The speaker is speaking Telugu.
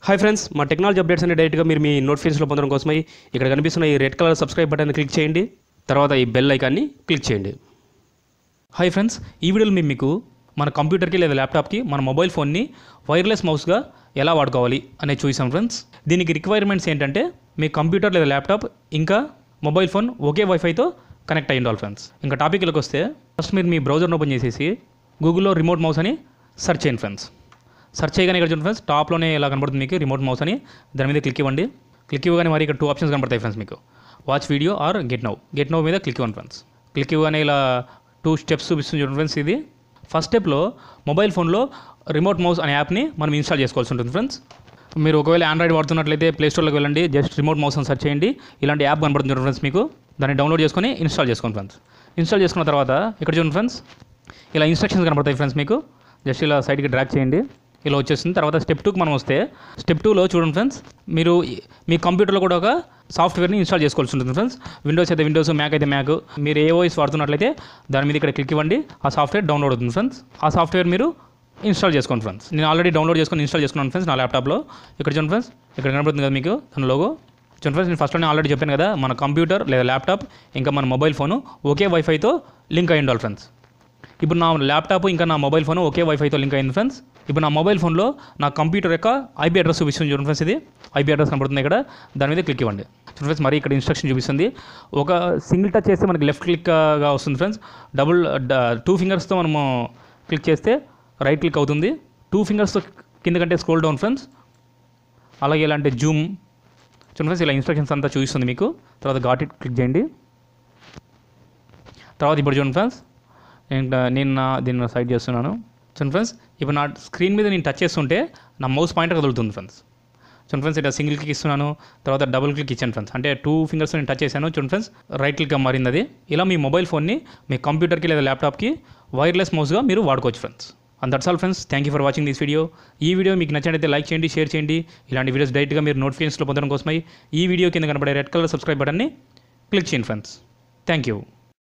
హాయ్ ఫ్రెండ్స్ మా టెక్నాలజీ అప్డేట్స్ అన్ని డైరెక్ట్గా మీరు మీ నోటిఫికేషన్లో పొందడం కోసమై ఇక్కడ కనిపిస్తున్న ఈ red colour subscribe button click చేయండి తర్వాత ఈ బెల్ ఐకాన్ని క్లిక్ చేయండి హాయ్ ఫ్రెండ్స్ ఈ వీడియోలో మేము మీకు మన కంప్యూటర్కి లేదా ల్యాప్టాప్కి మన మొబైల్ ఫోన్ని వైర్లెస్ మౌస్గా ఎలా వాడుకోవాలి అనేది చూసాం ఫ్రెండ్స్ దీనికి రిక్వైర్మెంట్స్ ఏంటంటే మీ కంప్యూటర్ లేదా ల్యాప్టాప్ ఇంకా మొబైల్ ఫోన్ ఒకే వైఫైతో కనెక్ట్ అయ్యి ఉండాలి ఫ్రెండ్స్ ఇంకా టాపిక్లోకి వస్తే ఫస్ట్ మీరు మీ బ్రౌజర్ని ఓపెన్ చేసేసి గూగుల్లో రిమోట్ మౌస్ అని సెర్చ్ చేయండి ఫ్రెండ్స్ సెర్చ్ చేయగానే ఇక్కడ చూడండి ఫ్రెండ్స్ టాప్లోనే ఇలా కనబడుతుంది మీకు రిమోట్ మౌస్ అని దాని మీద క్లిక్ ఇవ్వండి క్లిక్ ఇవ్వగానే మరి ఇక్కడ టూ ఆప్షన్స్ కనబడతాయి ఫ్రెండ్స్ మీకు watch video or get now get now మీద క్లిక్ ఇవ్వండి ఫ్రెండ్స్ క్లిక్ ఇవ్వగానే ఇలా టూ స్టెప్స్ చూపిస్తుంది చూడండి ఫ్రెండ్స్ ఇది ఫస్ట్ స్టెప్లో మొబైల్ ఫోన్లో రిమోట్ మౌస్ అనే యాప్ని మనం ఇన్స్టాల్ చేసుకోవాల్సి ఉంటుంది ఫ్రెండ్స్ మీరు ఒకవేళ ఆండ్రాయిడ్ వాడుతున్నట్లయితే ప్లే స్టోర్లోకి వెళ్ళండి జస్ట్ రిమోట్ మౌస్ అని సెర్చ్ చేయండి ఇలాంటి యాప్ కనబడుతుంది చూడండి ఫ్రెండ్స్ మీకు దాన్ని డౌన్లోడ్ చేసుకొని ఇన్స్టాల్ చేసుకోండి ఫ్రెండ్స్ ఇన్స్టాల్ చేసుకున్న తర్వాత ఇక్కడ చూడండి ఫ్రెండ్స్ ఇలా ఇన్స్ట్రక్షన్స్ కనబడతాయి ఫ్రెండ్స్ మీకు జస్ట్ ఇలా సైడ్కి డ్రాక్ చేయండి ఇలా వచ్చేసింది తర్వాత స్టెప్ టూకి మనం వస్తే స్టెప్ టూలో చూడండి ఫ్రెండ్స్ మీరు ఈ- మీ కంప్యూటర్లో కూడా ఒక సాఫ్ట్వేర్ని ఇన్స్టాల్ చేసుకోవాల్సి ఉంటుంది ఫ్రెండ్స్ విండోస్ అయితే విండోస్ మ్యాక్ అయితే మ్యాక్ మీరు ఏ ఓఎస్ వాడుతున్నట్లయితే దాని మీద ఇక్కడ క్లిక్ ఇవ్వండి ఆ సాఫ్ట్వేర్ డౌన్లోడ్ అవుతుంది ఫ్రెండ్స్ ఆ సాఫ్ట్వేర్ మీరు ఇన్స్టాల్ చేసుకోండి ఫ్రెండ్స్ నేను ఆల్రెడీ డౌన్లోడ్ చేసుకొని ఇన్స్టాల్ చేసుకున్నాను ఫ్రెండ్స్ నా ల్యాప్టాప్లో ఇక్కడ చూడండి ఫ్రెండ్స్ ఇక్కడ కనబడుతుంది కదా మీకు దాని లోగో చూడండి ఫ్రెండ్స్ నేను ఫస్ట్లోనే ఆల్రెడీ చెప్పాను కదా మన కంప్యూటర్ లేదా ల్యాప్టాప్ ఇంకా మన మొబైల్ ఫోను ఒకే వైఫైతో లింక్ అయి ఉండాలి ఫ్రెండ్స్ ఇప్పుడు నా ల్యాప్టాప్ ఇంకా నా మొబైల్ ఫోన్ ఒకే వైఫైతో లింక్ అయింది ఫ్రెండ్స్ ఇప్పుడు నా మొబైల్ ఫోన్లో నా కంప్యూటర్ యొక్క ఐపీ అడ్రస్ చూపిస్తుంది చూడండి ఫ్రెండ్స్ ఇది ఐపీ అడ్రస్ కనబడుతుంది ఇక్కడ దాని మీద క్లిక్ ఇవ్వండి చూడండి ఫ్రెండ్స్ మరి ఇక్కడ ఇన్స్ట్రక్షన్ చూపిస్తుంది ఒక సింగిల్ టచ్ చేస్తే మనకి లెఫ్ట్ క్లిక్గా వస్తుంది ఫ్రెండ్స్ డబుల్ టూ ఫింగర్స్తో మనము క్లిక్ చేస్తే రైట్ క్లిక్ అవుతుంది టూ ఫింగర్స్తో కింద కంటే స్క్రోల్ డౌన్ ఫ్రెండ్స్ అలాగే ఇలాంటి జూమ్ చూడండి ఫ్రెండ్స్ ఇలా ఇన్స్ట్రక్షన్స్ అంతా చూపిస్తుంది మీకు తర్వాత ఘాట్ ఇట్ క్లిక్ చేయండి తర్వాత ఇప్పుడు చూడండి ఫ్రెండ్స్ నేను నేను నా దీన్ని సైడ్ చేస్తున్నాను చూడండి ఫ్రెండ్స్ ఇప్పుడు నా స్క్రీన్ మీద నేను టచ్ చేస్తుంటే నా మౌస్ పాయింటర్ కదులుతుంది ఫ్రెండ్స్ చూడండి ఫ్రెండ్స్ ఇక్కడ సింగిల్ క్లిక్ ఇస్తున్నాను తర్వాత డబుల్ క్లిక్ ఇచ్చాను ఫ్రెండ్స్ అంటే టూ ఫింగర్స్ నేను టచ్ చేశాను చూడండి ఫ్రెండ్స్ రైట్ క్లిక్గా మారింది అది ఇలా మీ మొబైల్ ఫోన్ని మీ కంప్యూటర్కి లేదా ల్యాప్టాప్కి వైర్లెస్ మౌస్గా మీరు వాడుకోవచ్చు friends and that's all friends thank you for watching this video ఈ వీడియో మీకు నచ్చినట్లయితే లైక్ చేయండి షేర్ చేయండి ఇలాంటి వీడియోస్ డైరెక్ట్గా మీరు నోటిఫికేషన్స్లో పొందడం కోసమై ఈ వీడియో కింద కనబడే రెడ్ కలర్ సబ్స్క్రైబ్ బటన్ని క్లిక్ చేయండి ఫ్రెండ్స్ థ్యాంక్ యూ